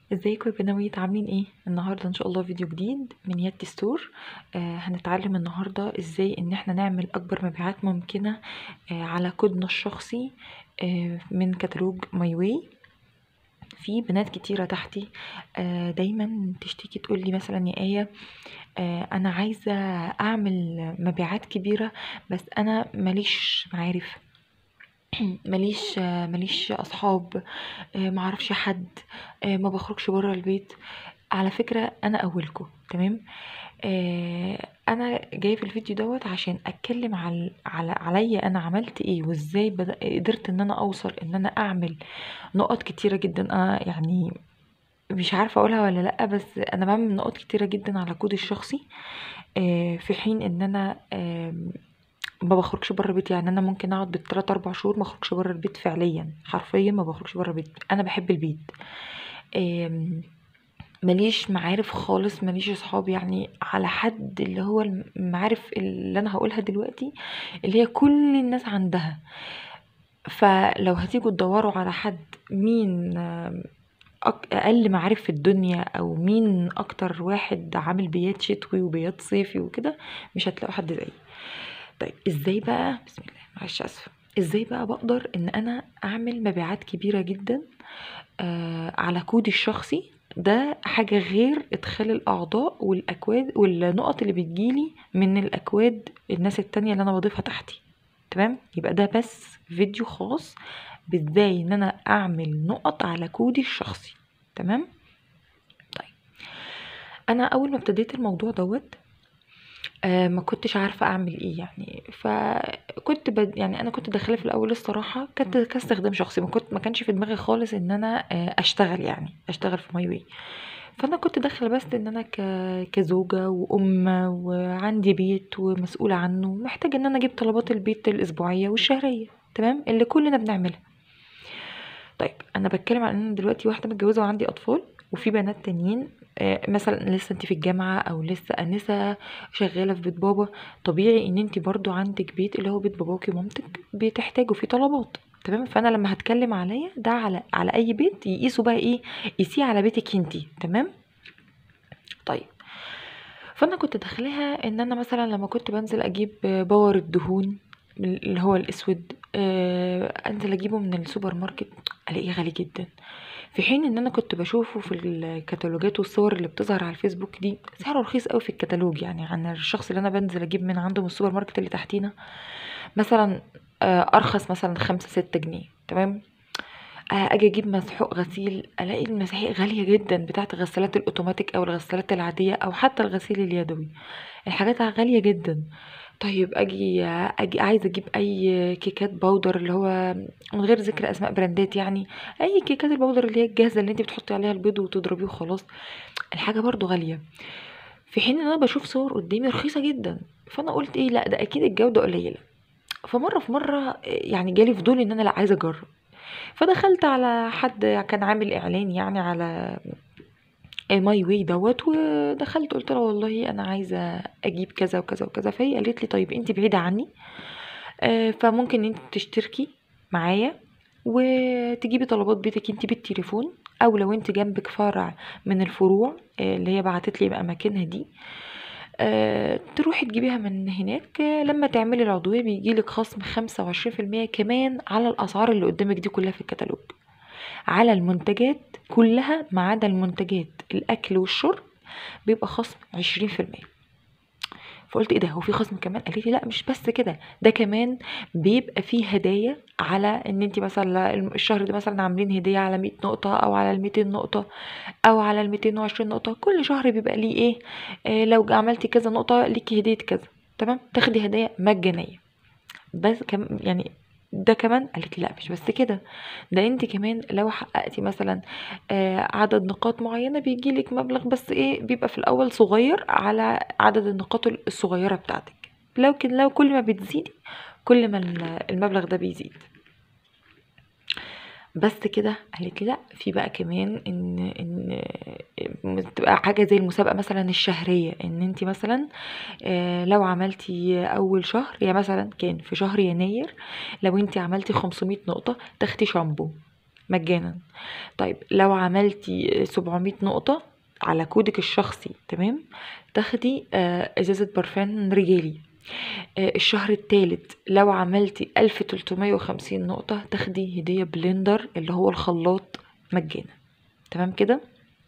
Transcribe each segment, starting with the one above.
ازيكم يا بنويت عاملين ايه النهارده ان شاء الله فيديو جديد من يد ستور آه هنتعلم النهارده ازاي ان احنا نعمل اكبر مبيعات ممكنه آه على كودنا الشخصي آه من كتالوج ماي واي في بنات كتيره تحتي آه دايما تشتكي تقول لي مثلا يا ايه آه انا عايزه اعمل مبيعات كبيره بس انا ماليش معارف ماليش ماليش اصحاب آه، معرفش حد آه، ما بخرجش بره البيت على فكرة انا اولكم تمام آه، انا جايه في الفيديو دوت عشان اتكلم على على عليا انا عملت ايه وازاي بدأ قدرت ان انا اوصل ان انا اعمل نقط كتيره جدا انا يعني مش عارفه اقولها ولا لا بس انا بعمل نقط كتيره جدا على كودي الشخصي آه، في حين ان انا آم، ما بخرجش بره البيت يعني انا ممكن اقعد بالتلات اربع شهور ما اخرجش بره البيت فعليا حرفيا ما بخرجش بره البيت انا بحب البيت آم، ماليش معارف خالص ماليش اصحاب يعني على حد اللي هو المعارف اللي انا هقولها دلوقتي اللي هي كل الناس عندها فلو هتيجوا تدوروا على حد مين آم، أك- اقل معارف في الدنيا او مين اكتر واحد عامل بيات شتوي وبيات صيفي وكده مش هتلاقوا حد زيي طيب ازاي بقى بسم الله معلش اسفه ازاي بقى بقدر ان انا اعمل مبيعات كبيره جدا آه على كودي الشخصي ده حاجة غير ادخال الاعضاء والاكواد والنقط اللي بتجيلي من الاكواد الناس التانية اللي انا بضيفها تحتي تمام يبقى ده بس فيديو خاص بازاي ان انا اعمل نقط على كودي الشخصي تمام طيب انا اول ما ابتديت الموضوع دوت آه ما كنتش عارفة أعمل إيه يعني فكنت بد... يعني أنا كنت داخلة في الأول الصراحة كانت كاستخدام شخصي ما كنت ما كانش في دماغي خالص إن أنا آه أشتغل يعني أشتغل في ماي واي فأنا كنت داخلة بس إن أنا ك... كزوجة وأم وعندي بيت ومسؤولة عنه محتاجة إن أنا أجيب طلبات البيت الأسبوعية والشهرية تمام اللي كلنا بنعملها طيب انا بتكلم عن ان أنا دلوقتي واحده متجوزه وعندي اطفال وفي بنات تانيين آه، مثلا لسه انت في الجامعه او لسه انسه شغاله في بيت بابا طبيعي ان انت برضو عندك بيت اللي هو بيت باباكي ومامتك بتحتاجوا فيه طلبات تمام فانا لما هتكلم عليا ده على على اي بيت يقيسوا بقى ايه قيسيه على بيتك انتي تمام طيب فانا كنت داخلها ان انا مثلا لما كنت بنزل اجيب باور الدهون اللي هو الاسود آه، انزل اجيبه من السوبر ماركت الاقيه غالي جدا في حين ان انا كنت بشوفه في الكتالوجات والصور اللي بتظهر على الفيسبوك دي سعره رخيص قوي في الكتالوج يعني عن الشخص اللي انا بنزل اجيب من عنده من السوبر ماركت اللي تحتينا مثلا آه، ارخص مثلا خمسة ستة جنيه تمام آه، اجي اجيب مسحوق غسيل الاقي المساحيق غاليه جدا بتاعت الغسالات الاوتوماتيك او الغسالات العاديه او حتى الغسيل اليدوي الحاجات غاليه جدا طيب اجي اجي عايزه اجيب اي كيكات باودر اللي هو من غير ذكر اسماء براندات يعني اي كيكات الباودر اللي هي الجاهزه اللي انت بتحطي عليها البيض وتضربيه وخلاص الحاجه برضو غاليه في حين ان انا بشوف صور قدامي رخيصه جدا فانا قلت ايه لا ده اكيد الجوده قليله فمره في مره يعني جالي فضول ان انا لا عايزه اجرب فدخلت على حد كان عامل اعلان يعني على ماي واي دوت ودخلت قلت لها والله انا عايزه اجيب كذا وكذا وكذا فهي قالت لي طيب انت بعيده عني آه، فممكن انت تشتركي معايا وتجيبي طلبات بيتك انت بالتليفون او لو انت جنبك فرع من الفروع آه، اللي هي بعتت لي اماكنها دي آه، تروحي تجيبيها من هناك آه، لما تعملي العضوية بيجيلك خصم خمسة وعشرين في المية كمان على الأسعار اللي قدامك دي كلها في الكتالوج على المنتجات كلها ما عدا المنتجات الأكل والشرب بيبقى خصم عشرين في المية فقلت ايه ده هو في خصم كمان قالت لي لا مش بس كده ده كمان بيبقى فيه هدايا على ان انت مثلا الشهر ده مثلا عاملين هديه على 100 نقطه او على ال 200 نقطه او على ال 220 نقطه كل شهر بيبقى ليه ايه آه لو عملتي كذا نقطه ليكي هديه كذا تمام تاخدي هدايا مجانيه بس كم يعني ده كمان قالت لي لا مش بس كده ده انت كمان لو حققتي مثلا آه، عدد نقاط معينة بيجيلك مبلغ بس ايه بيبقى في الاول صغير على عدد النقاط الصغيرة بتاعتك لكن لو كل ما بتزيدي كل ما ال- المبلغ ده بيزيد بس كده قالت لي لا في بقى كمان ان ان تبقى حاجه زي المسابقه مثلا الشهريه ان انت مثلا آه، لو عملتي اول شهر يعني مثلا كان في شهر يناير لو انت عملتي 500 نقطه تاخدي شامبو مجانا طيب لو عملتي 700 نقطة على كودك الشخصي تمام تاخدي آه، ازازة برفان رجالي آه، الشهر الثالث لو عملتي 1350 نقطة تاخدي هدية بلندر اللي هو الخلاط مجانا تمام كده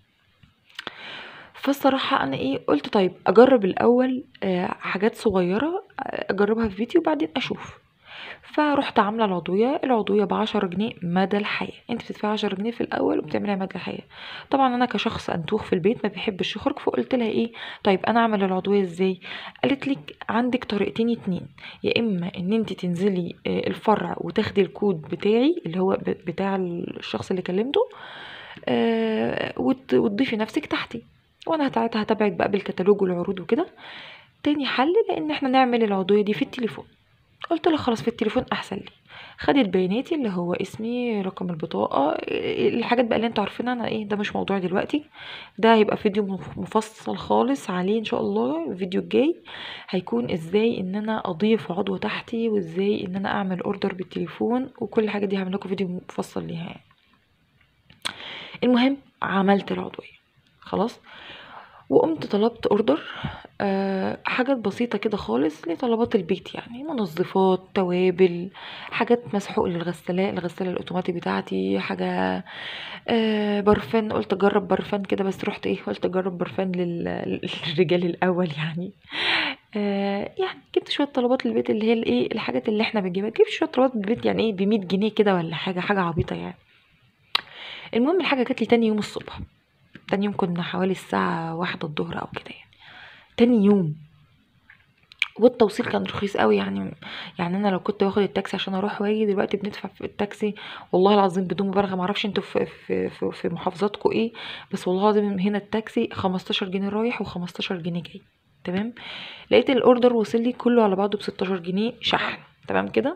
فالصراحة أنا إيه قلت طيب أجرب الأول آه، حاجات صغيرة آه، أجربها في فيديو وبعدين أشوف فرحت عاملة العضوية العضوية بعشرة جنيه مدى الحياة انت بتدفعي عشرة جنيه في الأول وبتعمليها مدى الحياة طبعا أنا كشخص أنتوخ في البيت ما بيحبش يخرج فقلت لها إيه طيب أنا أعمل العضوية إزاي قالت لك عندك طريقتين اتنين يا إما إن انت تنزلي آه، الفرع وتاخدي الكود بتاعي اللي هو ب- بتاع الشخص اللي كلمته آه، وت- وتضيفي نفسك تحتي وانا ساعتها هتابعك بقى بالكتالوج والعروض وكده تاني حل لان احنا نعمل العضويه دي في التليفون قلت لها خلاص في التليفون احسن لي خدت بياناتي اللي هو اسمي رقم البطاقه إيه، الحاجات بقى اللي انتوا عارفينها انا ايه ده مش موضوع دلوقتي ده هيبقى فيديو مف- مفصل خالص عليه ان شاء الله الفيديو الجاي هيكون ازاي ان انا اضيف عضو تحتي وازاي ان انا اعمل اوردر بالتليفون وكل حاجه دي هعمل لكم فيديو مفصل ليها يعني. المهم عملت العضويه خلاص وقمت طلبت اوردر أه حاجات بسيطة كده خالص لطلبات البيت يعني منظفات توابل حاجات مسحوق للغسالة الغسالة الاوتوماتيك بتاعتي حاجة أه برفان قلت اجرب برفان كده بس رحت ايه قلت اجرب برفان لل- للرجال الاول يعني أه يعني جبت شوية طلبات للبيت اللي هي الايه الحاجات اللي احنا بنجيبها جبت شوية طلبات للبيت يعني ايه بمية جنيه كده ولا حاجة حاجة عبيطة يعني المهم الحاجة جات لي تاني يوم الصبح تاني يوم كنا حوالي الساعة واحدة الظهر أو كده يعني تاني يوم والتوصيل كان رخيص قوي يعني يعني انا لو كنت باخد التاكسي عشان اروح واجي دلوقتي بندفع في التاكسي والله العظيم بدون مبالغه معرفش انتوا في في في, في محافظاتكم ايه بس والله العظيم هنا التاكسي 15 جنيه رايح و15 جنيه جاي تمام لقيت الاوردر وصل لي كله على بعضه ب 16 جنيه شحن تمام كده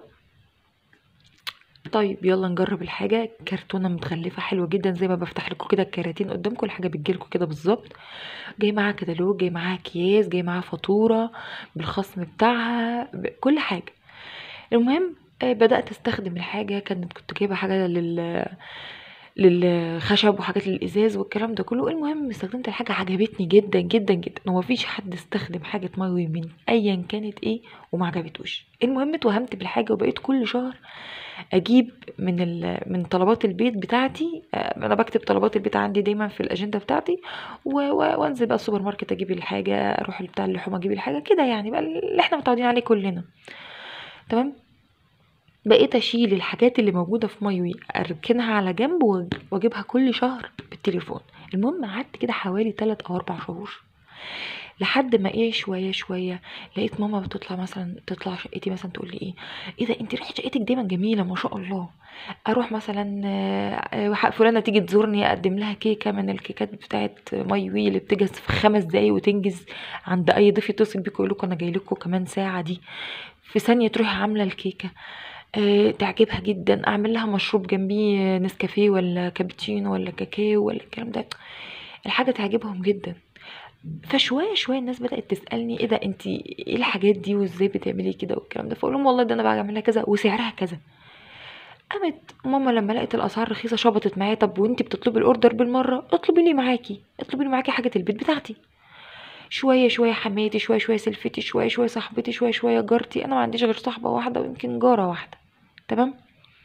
طيب يلا نجرب الحاجة كرتونة متغلفة حلوة جدا زي ما بفتح لكم كده الكراتين قدامكم الحاجة بتجيلكم كده بالظبط جاي معاها كتالوج جاي معاها اكياس جاي معاها فاتورة بالخصم بتاعها ب- كل حاجة المهم آه، بدأت استخدم الحاجة كانت كنت جايبة حاجة لل للخشب وحاجات للازاز والكلام ده كله المهم استخدمت الحاجه عجبتني جدا جدا جدا هو مفيش حد استخدم حاجه مايوي من ايا كانت ايه وما عجبتوش المهم اتوهمت بالحاجه وبقيت كل شهر اجيب من ال... من طلبات البيت بتاعتي آه، انا بكتب طلبات البيت عندي دايما في الاجنده بتاعتي و... و... وانزل بقى السوبر ماركت اجيب الحاجه اروح بتاع اللحوم اجيب الحاجه كده يعني بقى اللي احنا متعودين عليه كلنا تمام بقيت اشيل الحاجات اللي موجوده في مايوي اركنها على جنب وأج- واجيبها كل شهر بالتليفون المهم قعدت كده حوالي 3 او 4 شهور لحد ما ايه شويه شويه لقيت ماما بتطلع مثلا تطلع شقتي مثلا تقول لي ايه ايه ده انت ريحه شقتك دايما جميله ما شاء الله اروح مثلا آه، آه، فلانه تيجي تزورني اقدم لها كيكه من الكيكات بتاعت ماي وي اللي بتجهز في خمس دقايق وتنجز عند اي ضيف يتصل بيكم يقول لكم انا جاي لكم كمان ساعه دي في ثانيه تروحي عامله الكيكه آه، تعجبها جدا اعمل لها مشروب جنبيه آه، نسكافيه ولا كابتشينو ولا كاكاو ولا الكلام ده الحاجه تعجبهم جدا فشويه شويه الناس بدات تسالني ايه ده انت ايه الحاجات دي وازاي بتعملي كده والكلام ده فاقول لهم والله ده انا بعملها كذا وسعرها كذا قامت ماما لما لقت الاسعار رخيصه شبطت معايا طب وانت بتطلبي الاوردر بالمره اطلبي لي معاكي اطلبي لي معاكي حاجه البيت بتاعتي شويه شويه حماتي شويه شويه سلفتي شويه شويه صاحبتي شويه شويه جارتي انا ما عنديش غير صاحبه واحده ويمكن جاره واحده تمام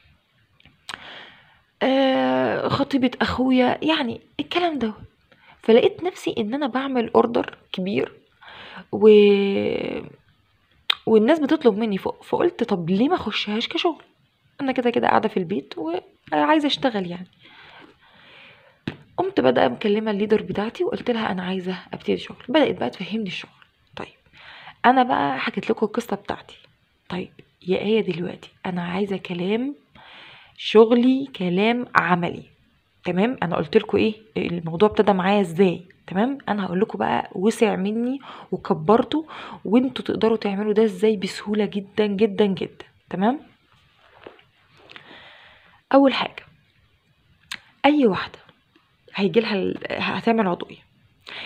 آه خطيبه اخويا يعني الكلام ده فلقيت نفسي ان انا بعمل اوردر كبير و والناس بتطلب مني فوق فقلت طب ليه ما اخشهاش كشغل انا كده كده قاعده في البيت وعايزه اشتغل يعني قمت بقى مكلمه الليدر بتاعتي وقلت لها انا عايزه ابتدي شغل بدات بقى تفهمني الشغل طيب انا بقى حكيت لكم القصه بتاعتي طيب يا ايه دلوقتي انا عايزه كلام شغلي كلام عملي تمام انا قلت لكم ايه الموضوع ابتدى معايا ازاي تمام انا هقول لكم بقى وسع مني وكبرته وانتوا تقدروا تعملوا ده ازاي بسهوله جدا جدا جدا تمام اول حاجه اي واحده هيجي لها هتعمل عضويه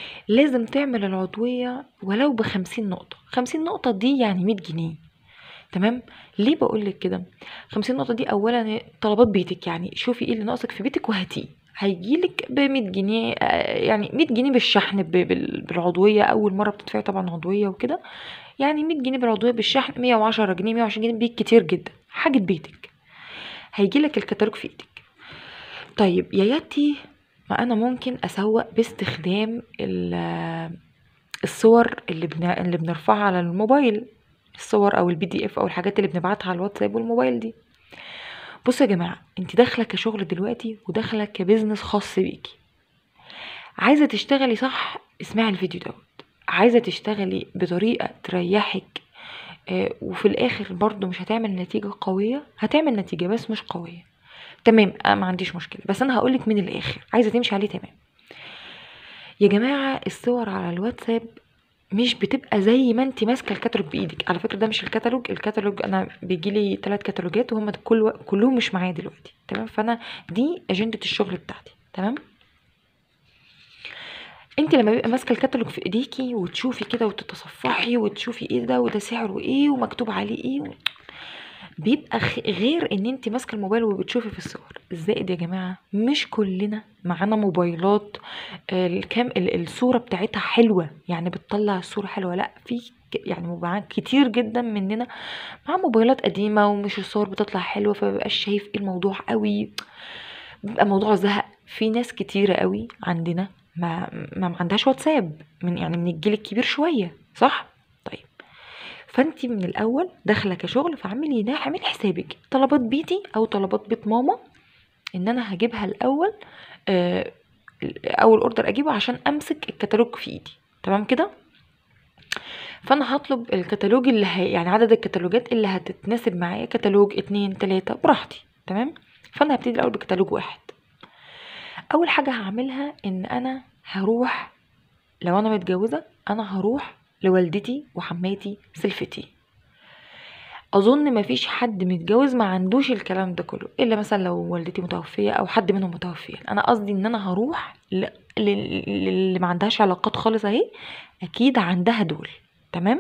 لازم تعمل العضويه ولو بخمسين نقطه خمسين نقطه دي يعني مية جنيه تمام ليه بقول لك كده 50 نقطه دي اولا طلبات بيتك يعني شوفي ايه اللي ناقصك في بيتك وهاتيه هيجيلك ب 100 جنيه آه، يعني 100 جنيه بالشحن ب- بال- بالعضويه اول مره بتدفعي طبعا عضويه وكده يعني 100 جنيه بالعضويه بالشحن 110 جنيه 120 جنيه بيك كتير جدا حاجه بيتك هيجيلك الكتالوج في ايدك طيب يا ياتي ما انا ممكن اسوق باستخدام ال- الصور اللي بن... اللي بنرفعها على الموبايل الصور او البي دي اف او الحاجات اللي بنبعتها على الواتساب والموبايل دي بصوا يا جماعه انت داخله كشغل دلوقتي وداخله كبزنس خاص بيكي عايزه تشتغلي صح اسمعي الفيديو دوت عايزه تشتغلي بطريقه تريحك آه، وفي الاخر برضو مش هتعمل نتيجه قويه هتعمل نتيجه بس مش قويه تمام أنا ما عنديش مشكله بس انا هقولك من الاخر عايزه تمشي عليه تمام يا جماعه الصور على الواتساب مش بتبقى زي ما انت ماسكه الكتالوج بايدك على فكره ده مش الكتالوج الكتالوج انا بيجي لي ثلاث كتالوجات وهم كل و... كلهم مش معايا دلوقتي تمام فانا دي اجنده الشغل بتاعتي تمام انت لما بيبقى ماسكه الكتالوج في ايديكي وتشوفي كده وتتصفحي وتشوفي ايه ده وده سعره ايه ومكتوب عليه ايه و... بيبقى خ- غير ان انت ماسكه الموبايل وبتشوفي في الصور الزائد يا جماعه مش كلنا معانا موبايلات آه، الكام ال- الصوره بتاعتها حلوه يعني بتطلع الصوره حلوه لا في ك- يعني موبايلات كتير جدا مننا مع موبايلات قديمه ومش الصور بتطلع حلوه فمبقاش شايف ايه الموضوع قوي بيبقى موضوع زهق في ناس كتيره قوي عندنا ما ما ما عندهاش واتساب من يعني من الجيل الكبير شويه صح طيب فانت من الاول داخله كشغل فاعملي ده اعملي حسابك طلبات بيتي او طلبات بيت ماما ان انا هجيبها الاول آه، اول اوردر اجيبه عشان امسك الكتالوج في ايدي تمام كده فانا هطلب الكتالوج اللي هي يعني عدد الكتالوجات اللي هتتناسب معايا كتالوج اتنين تلاتة براحتي تمام فانا هبتدي الاول بكتالوج واحد اول حاجة هعملها ان انا هروح لو انا متجوزة انا هروح لوالدتي وحماتي سلفتي اظن مفيش حد متجوز ما عندوش الكلام ده كله الا مثلا لو والدتي متوفيه او حد منهم متوفيه انا قصدي ان انا هروح ل- ل- اللي ما عندهاش علاقات خالص اهي اكيد عندها دول تمام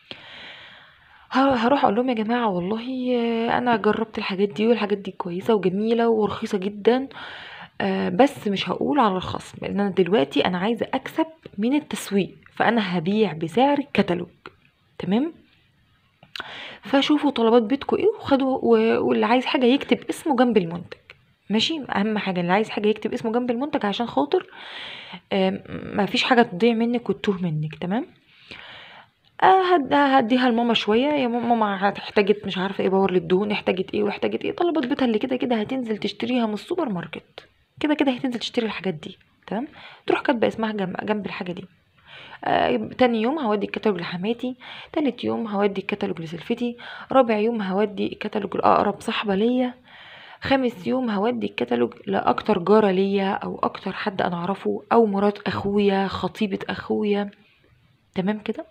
ه- هروح اقول لهم يا جماعه والله آه، انا جربت الحاجات دي والحاجات دي كويسه وجميله ورخيصه جدا آه، بس مش هقول على الخصم لان انا دلوقتي انا عايزه اكسب من التسويق فانا هبيع بسعر الكتالوج تمام فشوفوا طلبات بيتكم ايه وخدوا و- واللي عايز حاجه يكتب اسمه جنب المنتج ماشي اهم حاجه اللي عايز حاجه يكتب اسمه جنب المنتج عشان خاطر آم، ما فيش حاجه تضيع منك وتتوه منك تمام آه، هد- هديها لماما شويه يا ماما ماما هتحتاجت مش عارفه ايه باور للدهون احتاجت ايه واحتاجت ايه طلبات بيتها اللي كده كده هتنزل تشتريها من السوبر ماركت كده كده هتنزل تشتري الحاجات دي تمام تروح كاتبه اسمها جنب, جنب الحاجه دي آه، تاني يوم هودي الكتالوج لحماتي تالت يوم هودي الكتالوج لسلفتي رابع يوم هودي الكتالوج لأقرب صاحبة ليا خامس يوم هودي الكتالوج لأكتر جارة ليا أو أكتر حد أنا أعرفه أو مرات أخويا خطيبة أخويا تمام كده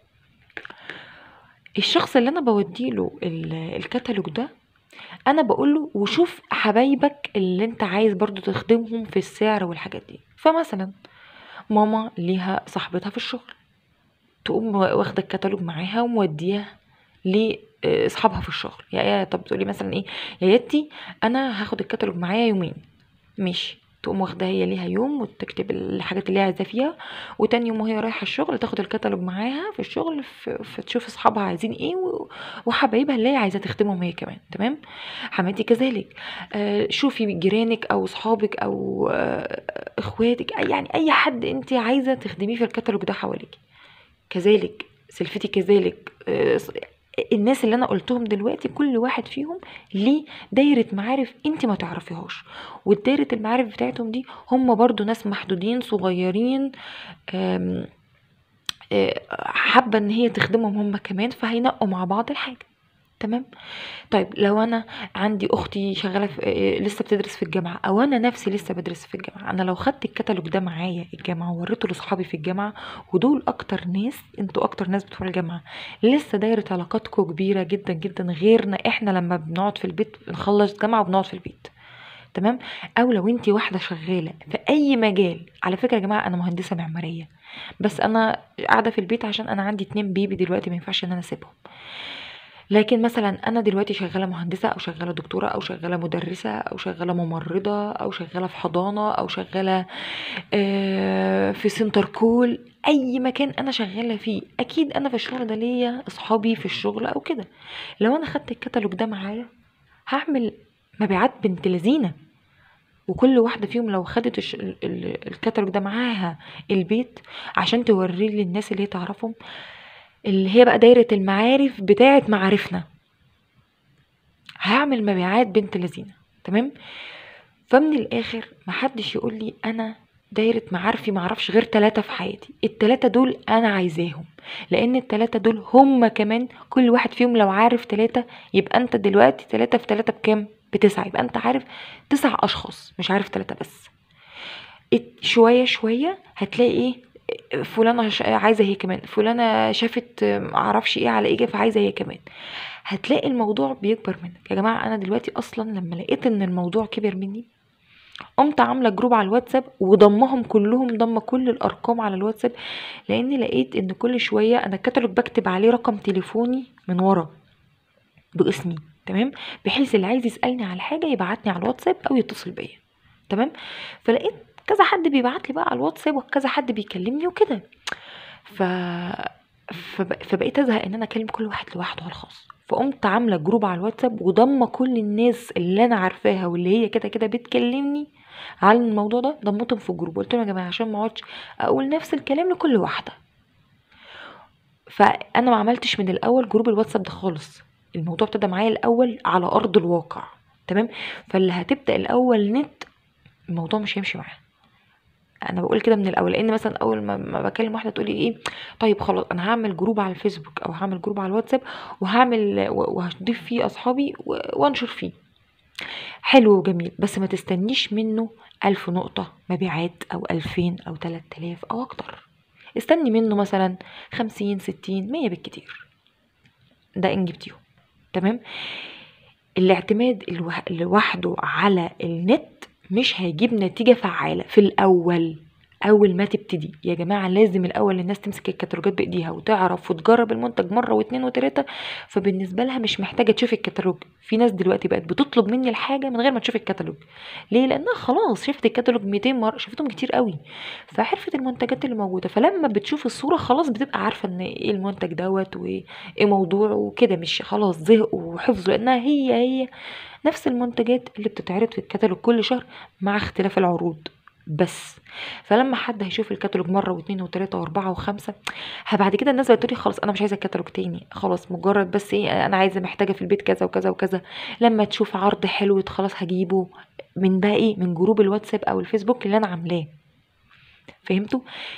الشخص اللي أنا بوديله ال- الكتالوج ده أنا بقوله وشوف حبايبك اللي أنت عايز برضو تخدمهم في السعر والحاجات دي فمثلا ماما ليها صاحبتها في الشغل تقوم واخده الكتالوج معاها ومودياه لاصحابها في الشغل يا يا طب تقولي مثلا ايه يا يتي انا هاخد الكتالوج معايا يومين ماشي تقوم واخدها هي ليها يوم وتكتب الحاجات اللي هي عايزاه فيها وتاني يوم وهي رايحه الشغل تاخد الكتالوج معاها في الشغل في, في تشوف اصحابها عايزين ايه و- وحبايبها اللي هي عايزه تخدمهم هي كمان تمام حماتي كذلك آه شوفي جيرانك او اصحابك او آه اخواتك أي- يعني اي حد انت عايزه تخدميه في الكتالوج ده حواليك كذلك سلفتي كذلك آه، ص- الناس اللي انا قلتهم دلوقتي كل واحد فيهم ليه دايرة معارف انت ما تعرفيهاش والدايرة المعارف بتاعتهم دي هم برضو ناس محدودين صغيرين آم، آه، حابة ان هي تخدمهم هم كمان فهينقوا مع بعض الحاجة تمام طيب لو انا عندي اختي شغاله في آه، لسه بتدرس في الجامعه او انا نفسي لسه بدرس في الجامعه انا لو خدت الكتالوج ده معايا الجامعه ووريته لاصحابي في الجامعه ودول اكتر ناس انتوا اكتر ناس بتوع الجامعه لسه دايره علاقاتكم كبيره جدا جدا غيرنا احنا لما بنقعد في البيت بنخلص جامعه وبنقعد في البيت تمام او لو انت واحده شغاله في اي مجال على فكره يا جماعه انا مهندسه معماريه بس انا قاعده في البيت عشان انا عندي اتنين بيبي دلوقتي ما ينفعش ان انا اسيبهم لكن مثلا انا دلوقتي شغاله مهندسه او شغاله دكتوره او شغاله مدرسه او شغاله ممرضه او شغاله في حضانه او شغاله آه، في سنتر كول اي مكان انا شغاله فيه اكيد انا في الشغل ده ليا اصحابي في الشغل او كده لو انا خدت الكتالوج ده معايا هعمل مبيعات بنت لذينه وكل واحده فيهم لو خدت الش- ال- ال- الكتالوج ده معاها البيت عشان توريه للناس اللي هي تعرفهم اللي هي بقى دايره المعارف بتاعه معارفنا هعمل مبيعات بنت لذينه تمام فمن الاخر محدش يقول لي انا دايرة معارفي معرفش غير تلاتة في حياتي التلاتة دول انا عايزاهم لان التلاتة دول هم كمان كل واحد فيهم لو عارف تلاتة يبقى انت دلوقتي تلاتة في تلاتة بكام بتسعة يبقى انت عارف تسع اشخاص مش عارف تلاتة بس ات- شوية شوية هتلاقي ايه فلانة ش- عايزة هي كمان فلانة شافت معرفش ايه على ايه فعايزة هي كمان هتلاقي الموضوع بيكبر منك يا جماعة انا دلوقتي اصلا لما لقيت ان الموضوع كبر مني قمت عامله جروب على الواتساب وضمهم كلهم ضم كل الارقام على الواتساب لاني لقيت ان كل شويه انا الكتالوج بكتب عليه رقم تليفوني من ورا باسمي تمام بحيث اللي عايز يسالني على حاجه يبعتني على الواتساب او يتصل بيا تمام فلقيت كذا حد بيبعت لي بقى على الواتساب وكذا حد بيكلمني وكده ف فب... فبقيت ازهق ان انا اكلم كل واحد لوحده على الخاص فقمت عامله جروب على الواتساب وضمه كل الناس اللي انا عارفاها واللي هي كده كده بتكلمني على الموضوع ده ضمتهم في الجروب قلت لهم يا جماعه عشان ما اقعدش اقول نفس الكلام لكل واحده فانا ما عملتش من الاول جروب الواتساب ده خالص الموضوع ابتدى معايا الاول على ارض الواقع تمام فاللي هتبدا الاول نت الموضوع مش هيمشي معاها انا بقول كده من الاول لان مثلا اول ما, ما بكلم واحده تقولي ايه طيب خلاص انا هعمل جروب على الفيسبوك او هعمل جروب على الواتساب وهعمل و- وهضيف فيه اصحابي و- وانشر فيه حلو وجميل بس ما تستنيش منه ألف نقطة مبيعات أو ألفين أو تلات آلاف أو أكتر استني منه مثلا خمسين ستين مية بالكتير ده إن جبتيهم تمام الاعتماد الوح- لوحده على النت مش هيجيب نتيجة فعالة في الأول أول ما تبتدي يا جماعة لازم الأول الناس تمسك الكتالوجات بإيديها وتعرف وتجرب المنتج مرة واتنين وتلاتة فبالنسبة لها مش محتاجة تشوف الكتالوج في ناس دلوقتي بقت بتطلب مني الحاجة من غير ما تشوف الكتالوج ليه لأنها خلاص شافت الكتالوج 200 مرة شافتهم كتير قوي فعرفت المنتجات اللي موجودة فلما بتشوف الصورة خلاص بتبقى عارفة ان ايه المنتج دوت وايه موضوعه وكده مش خلاص زهقوا وحفظوا لأنها هي هي نفس المنتجات اللي بتتعرض في الكتالوج كل شهر مع اختلاف العروض بس فلما حد هيشوف الكتالوج مره واثنين وثلاثه واربعه وخمسه ه- بعد كده الناس بقت تقولي خلاص انا مش عايزه الكتالوج تاني خلاص مجرد بس ايه انا عايزه محتاجه في البيت كذا وكذا وكذا لما تشوف عرض حلو خلاص هجيبه من بقى ايه من جروب الواتساب او الفيسبوك اللي انا عاملاه فهمتوا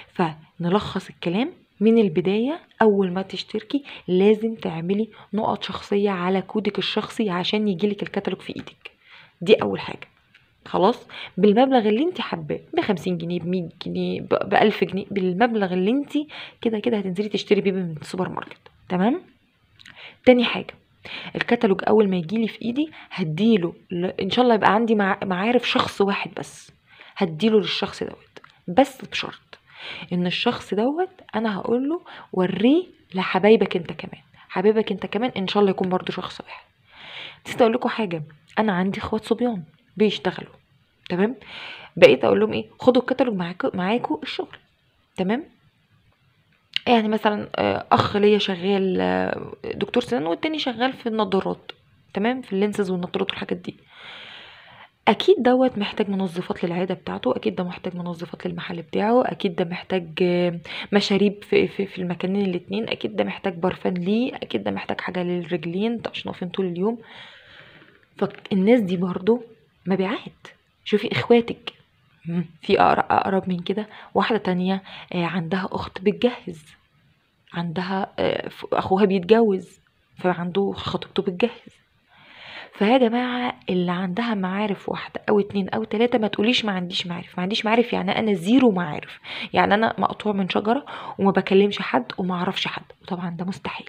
فنلخص الكلام من البداية أول ما تشتركي لازم تعملي نقط شخصية على كودك الشخصي عشان يجيلك الكتالوج في ايدك دي أول حاجة خلاص بالمبلغ اللي انت حباه ب 50 جنيه ب 100 جنيه ب 1000 جنيه بالمبلغ اللي انت كده كده هتنزلي تشتري بيه من السوبر ماركت تمام تاني حاجة الكتالوج اول ما يجيلي في ايدي هديله ل... ان شاء الله يبقى عندي مع... معارف شخص واحد بس هديله للشخص دوت بس بشرط ان الشخص دوت انا هقول له وريه لحبايبك انت كمان حبايبك انت كمان ان شاء الله يكون برضو شخص واحد نسيت اقول لكم حاجه انا عندي اخوات صبيان بيشتغلوا تمام بقيت اقول لهم ايه خدوا الكتالوج معاكم معاكم الشغل تمام يعني مثلا آه، اخ ليا شغال آه، دكتور سنان والتاني شغال في النضارات تمام في اللينسز والنضارات والحاجات دي اكيد دوت محتاج منظفات للعياده بتاعته اكيد ده محتاج منظفات للمحل بتاعه اكيد ده محتاج آه، مشاريب في, في, في المكانين الاتنين اكيد ده محتاج برفان ليه اكيد ده محتاج حاجه للرجلين عشان واقفين طول اليوم فالناس دي برضو مبيعات شوفي اخواتك مم، في اقرب اقرب من كده واحده تانية آه، عندها اخت بتجهز عندها آه، ف- اخوها بيتجوز فعنده خطيبته بتجهز فيا جماعة اللي عندها معارف واحدة أو اتنين أو تلاتة ما تقوليش ما عنديش معارف ما عنديش معارف يعني أنا زيرو معارف يعني أنا مقطوع من شجرة وما بكلمش حد وما أعرفش حد وطبعا ده مستحيل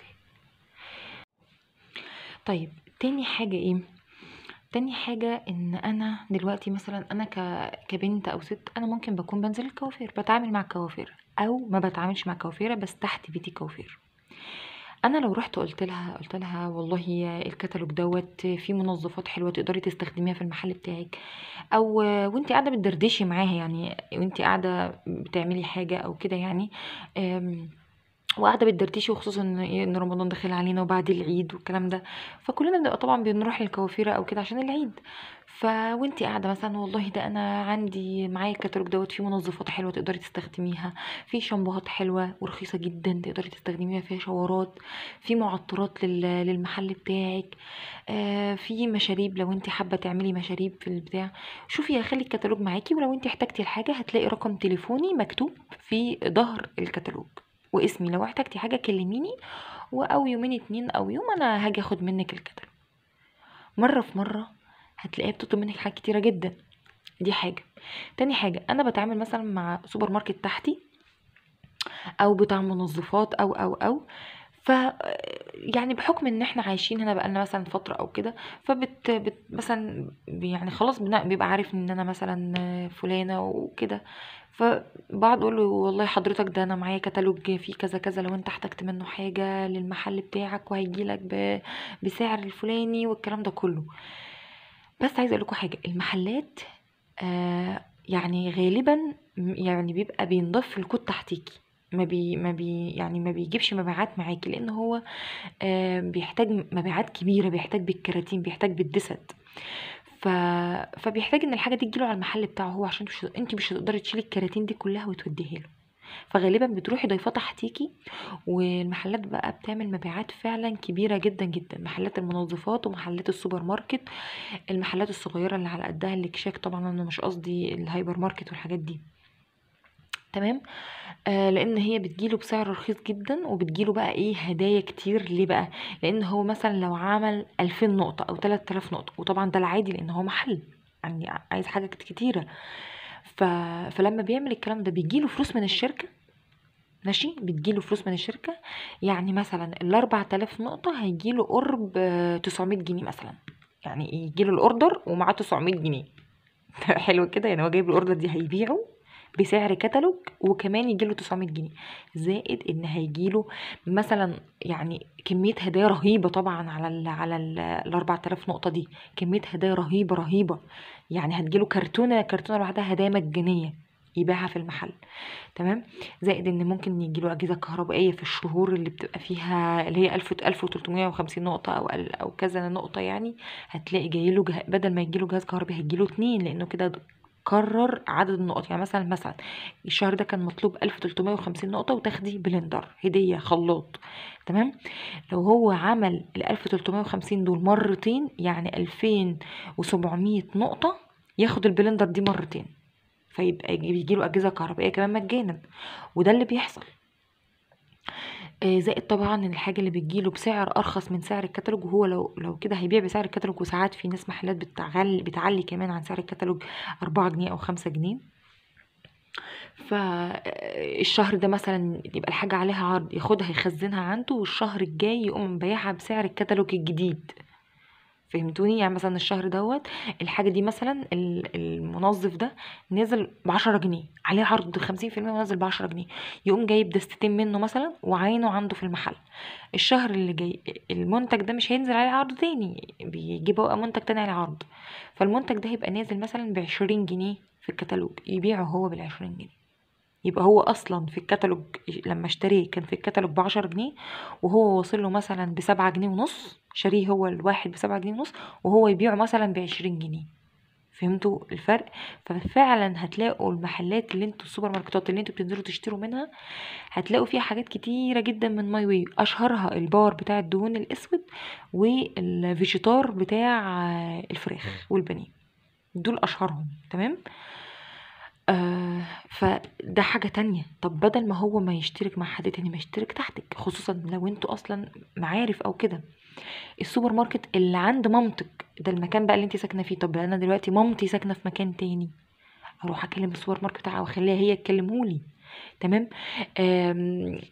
طيب تاني حاجة ايه تاني حاجة ان انا دلوقتي مثلا انا ك... كبنت او ست انا ممكن بكون بنزل الكوافير بتعامل مع الكوافير او ما بتعاملش مع الكوافيرة بس تحت بيتي كوافير أنا لو رُحت قُلت لها قُلت لها والله الكتالوج دوّة فيه منظفات حلوة تقدري تستخدميها في المحل بتاعِك، أو وأنتِ قاعدة بتدردشي معاها يعني وأنتِ قاعدة بتعملي حاجة أو كده يعني آمم، وقاعدة بتدردشي وخصوصًا إن إيه، إن رمضان داخل علينا وبعد العيد والكلام ده، فكلنا بنبقى طبعًا بنروح للكوافيرة أو كده عشان العيد، ف وأنتِ قاعدة مثلًا والله ده أنا عندي معايا الكتالوج دوّة فيه منظفات حلوة تقدري تستخدميها، فيه شامبوهات حلوة ورخيصة جدًا تقدري تستخدميها، فيها شاورات، فيه معطرات لل للمحل بتاعِك، آآ، فيه مشاريب لو أنتِ حابة تعملي مشاريب في البتاع، شوفي خلّي الكتالوج معاكِ ولو أنتِ احتجتِ لحاجة هتلاقي رقم تليفوني مكتوب في ضهر الكتالوج واسمي، لو احتجتِ حاجة كلميني و أو يومين 2 أو يوم أنا هاجي آخد منِّك الكتالوج. مرّة في مرّة هتلاقيها بتطلب منِّك حاجات كتيرة جدًا، دي حاجة. تاني حاجة أنا باتعامل مثلًا مع سوبر ماركت تحتي أو بتاع منظفات أو، أو، أو، ف يعني بحكم إن إحنا عايشين هنا بقى لنا مثلًا فترة أو كده، فبت بت مثلًا يعني خلاص بن بيبقى عارف إن أنا مثلًا فلانة وكده، فباقعد أقول له والله حضرتك ده أنا معايا كتالوج فيه كذا، كذا، لو أنت احتجت منه حاجة للمحل بتاعك وهييجي لك ب بسعر الفلاني والكلام ده كله. بس عايزة أقول لكم حاجة، المحلات آآ، يعني غالبًا م يعني بيبقى بينضاف الكود تحتيكِ، ما بي ما بي يعني ما بيجيبش مبيعات معاكِ، لإن هو آآ، بيحتاج مبيعات كبيرة، بيحتاج بالكراتين، بيحتاج بالدِسَت، ف فبيحتاج إن الحاجة دي تيجي له على المحل بتاعه هو عشان مش أنتِ مش هتقدري تشيلي الكراتين دي كلها وتوديها له، فغالبًا بتروحي ضايفاه تحتيكِ، والمحلات بقى بتعمل مبيعات فعلًا كبيرة جدًا، جدًا، محلات المنظفات ومحلات السوبر ماركت، المحلات الصغيرة اللي على قدها الإكشاك طبعًا أنا مش قصدي الهايبر ماركت والحاجات دي. تمام، آآ، لإن هي بتيجي له بسعر رخيص جدًا وبتيجي له بقى إيه هدايا كتير، ليه بقى؟ لإن هو مثلًا لو عمل 2000 نقطة أو 3000 نقطة وطبعًا ده العادي لإن هو محل، يعني عايز حاجة كت كتيرة، ف فلما بيعمل الكلام ده بييجي له فلوس من الشركة ماشي، بتيجي له فلوس من الشركة، يعني مثلًا ال4000 نقطة هييجي له قُرب 900 جنيه مثلًا، يعني ييجي له الorder ومعاه 900 جنيه حلو كده، يعني هو جايب الorder دي هيبيعه بسعر كتالوج وكمان ييجي له 900 جنيه، زائد إن هييجي له مثلًا يعني كمية هدايا رهيبة طبعًا على ال على ال ال4000 نقطة دي، كمية هدايا رهيبة، رهيبة، يعني هتيجي له كرتونة، كرتونة لوحدها هدايا مجانية يبيعها في المحل، تمام، زائد إن ممكن ييجي له أجهزة كهربائية في الشهور اللي بتبقى فيها اللي هي ألف 1350 نقطة أو ال أو كذا نقطة يعني، هتلاقي جاي له جه بدل ما ييجي له جهاز كهربي هييجي له 2 لإنه كده د كرّر عدد النقط، يعني مثلًا، مثلًا الشهر ده كان مطلوب 1350 نقطة وتاخدي بلندر هدية خلاط، تمام، لو هو عمل ال1350 دول مرتين يعني 2700 نقطة ياخد البلندر دي مرتين، فيبقى بييجي له أجهزة كهربائية كمان مجانا، وده اللي بيحصل. آآ، زائد طبعًا الحاجة اللي بتيجي له بسعر أرخص من سعر الكتالوج وهو لو لو كده هيبيع بسعر الكتالوج وساعات في ناس محلات بتعل بتعلّي كمان عن سعر الكتالوج 4 جنيه أو 5 جنيه. ف الشهر ده مثلًا يبقى الحاجة عليها عرض ياخدها يخزنها عنده والشهر الجاي يقوم مبيعها بسعر الكتالوج الجديد، فهمتوني؟ يعني مثلًا الشهر دوّة الحاجة دي مثلًا ال المنظف ده نازل ب10 جنيه، عليه عرض 50% ونازل ب10 جنيه، يقوم جايب دستتين منه مثلًا وعاينه عنده في المحل، الشهر اللي جاي المنتج ده مش هينزل عليه عرض تاني، بيجيبوا بقى منتج تاني عليه عرض، فالمنتج ده هيبقى نازل مثلًا ب20 جنيه في الكتالوج، يبيعه هو بال20 جنيه، يبقى هو أصلًا في الكتالوج لما اشتريه كان في الكتالوج ب10 جنيه وهو واصل له مثلًا ب7 جنيه ونص، شاريه هو الواحد ب7 جنيه ونص وهو يبيعه مثلًا ب20 جنيه، فهمتوا الفرق؟ ففعلًا هتلاقوا المحلات اللي أنتم السوبر ماركتات اللي أنتم بتنزلوا تشتروا منها، هتلاقوا فيها حاجات كتيرة جدًا من my way أشهرها الباور بتاع الدهون الأسود والفيجيتار بتاع الفراخ والبانيه، دول أشهرهم، تمام؟ آآ، فده حاجة تانية، طب بدل ما هو ما يشترك مع حد تاني ما يشترك تحتِك، خصوصًا لو أنتم أصلًا معارف أو كده. السوبر ماركت اللي عند مامتِك، ده المكان بقى اللي أنتِ ساكنة فيه، طب أنا دلوقتي مامتي ساكنة في مكان تاني، أروح أكلم السوبر ماركت بتاعها وأخليها هي تكلمه لي، تمام؟ آمم،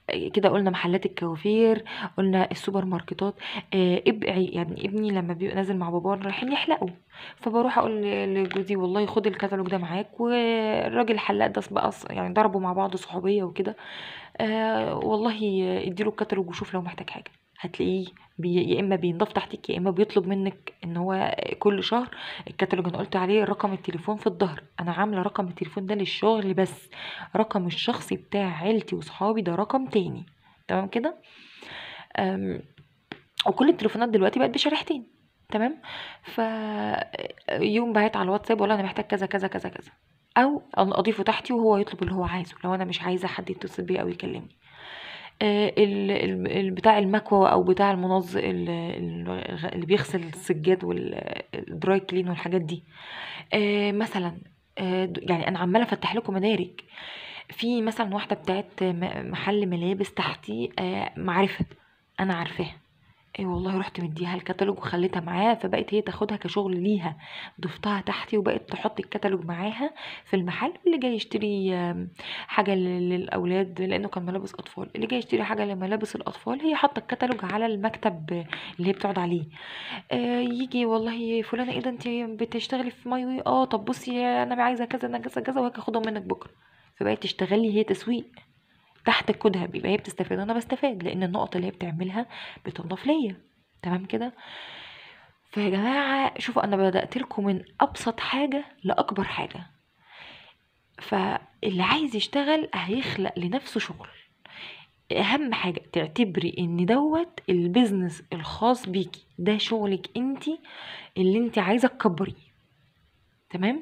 كده قلنا محلات الكوافير قلنا السوبر ماركتات آه، ابعي يعني ابني لما بيبقى نازل مع باباه رايحين يحلقوا فبروح اقول ل- لجوزي والله خد الكتالوج ده معاك والراجل الحلاق ده بقى ص- يعني ضربوا مع بعض صحوبيه وكده آه والله اديله الكتالوج وشوف لو محتاج حاجه هتلاقيه بي يا اما بينضاف تحتك يا اما بيطلب منك ان هو كل شهر الكتالوج انا قلت عليه رقم التليفون في الظهر انا عامله رقم التليفون ده للشغل بس رقم الشخصي بتاع عيلتي وصحابي ده رقم تاني تمام كده أم، وكل التليفونات دلوقتي بقت بشريحتين تمام ف يوم بعت على الواتساب والله انا محتاج كذا كذا كذا كذا او أنا اضيفه تحتي وهو يطلب اللي هو عايزه لو انا مش عايزه حد يتصل بيا او يكلمني آه، ال- ال- ال- بتاع المكوى او بتاع المنظف ال- ال- اللي بيغسل السجاد والدراي كلين والحاجات دي آه، مثلا آه، د- يعني انا عماله افتح لكم مدارك في مثلا واحده بتاعت م- محل ملابس تحتي آه، معرفه انا عارفاها ايه والله رحت مديها الكتالوج وخليتها معاها فبقت هي تاخدها كشغل ليها ضفتها تحتي وبقت تحط الكتالوج معاها في المحل اللي جاي يشتري آم، حاجه لل- للاولاد لانه كان ملابس اطفال اللي جاي يشتري حاجه لملابس الاطفال هي حاطه الكتالوج على المكتب اللي هي بتقعد عليه آه يجي والله فلانه ايه ده انت بتشتغلي في ماي واي اه طب بصي انا عايزه كذا انا كذا كذا وهاجي اخدهم منك بكره فبقت تشتغلي هي تسويق تحت كودها بيبقى هي بتستفاد وانا بستفاد لان النقط اللي هي بتعملها بتنضاف ليا تمام كده فيا جماعه شوفوا انا بدات لكم من ابسط حاجه لاكبر حاجه فاللي عايز يشتغل هيخلق لنفسه شغل اهم حاجه تعتبري ان دوت البيزنس الخاص بيكي ده شغلك انتي اللي انتي عايزه تكبريه تمام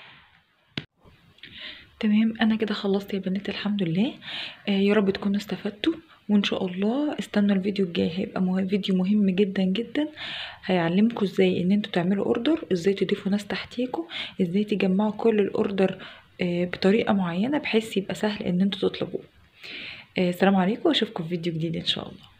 تمام انا كده خلصت يا بنات الحمد لله آه يا رب تكونوا استفدتوا وان شاء الله استنوا الفيديو الجاي هيبقى مه... فيديو مهم جدا جدا هيعلمكم ازاي ان انتوا تعملوا اوردر ازاي تضيفوا ناس تحتيكوا ازاي تجمعوا كل الاوردر آه بطريقه معينه بحيث يبقى سهل ان انتوا تطلبوه آه السلام عليكم واشوفكم في فيديو جديد ان شاء الله